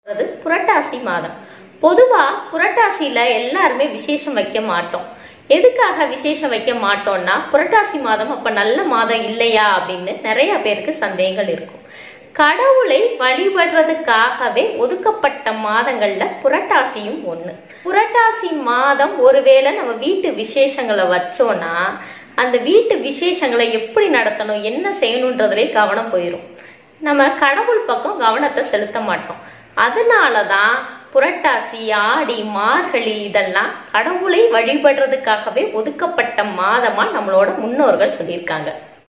அது புரட்டாசி மாதம் பொதுவா புரட்டாசியில எல்லாருமே விசேஷம் வைக்க மாட்டோம் எதுக்காக விசேஷம் வைக்க மாட்டோம்னா புரட்டாசி மாதம் அப்ப நல்ல மாதம் இல்லையா அப்படின்னு நிறைய பேருக்கு சந்தேகங்கள் இருக்கும் கடவுளை வழிபடுறதுக்காகவே ஒதுக்கப்பட்ட மாதங்கள்ல புரட்டாசியும் ஒண்ணு புரட்டாசி மாதம் ஒருவேளை நம்ம வீட்டு விசேஷங்களை வச்சோம்னா அந்த வீட்டு விசேஷங்களை எப்படி நடத்தணும் என்ன செய்யணுன்றதுலே கவனம் போயிடும் நம்ம கடவுள் பக்கம் கவனத்தை செலுத்த மாட்டோம் அதனாலதான் புரட்டாசி ஆடி மார்கழி இதெல்லாம் கடவுளை வழிபடுறதுக்காகவே ஒதுக்கப்பட்ட மாதமா நம்மளோட முன்னோர்கள் சொல்லியிருக்காங்க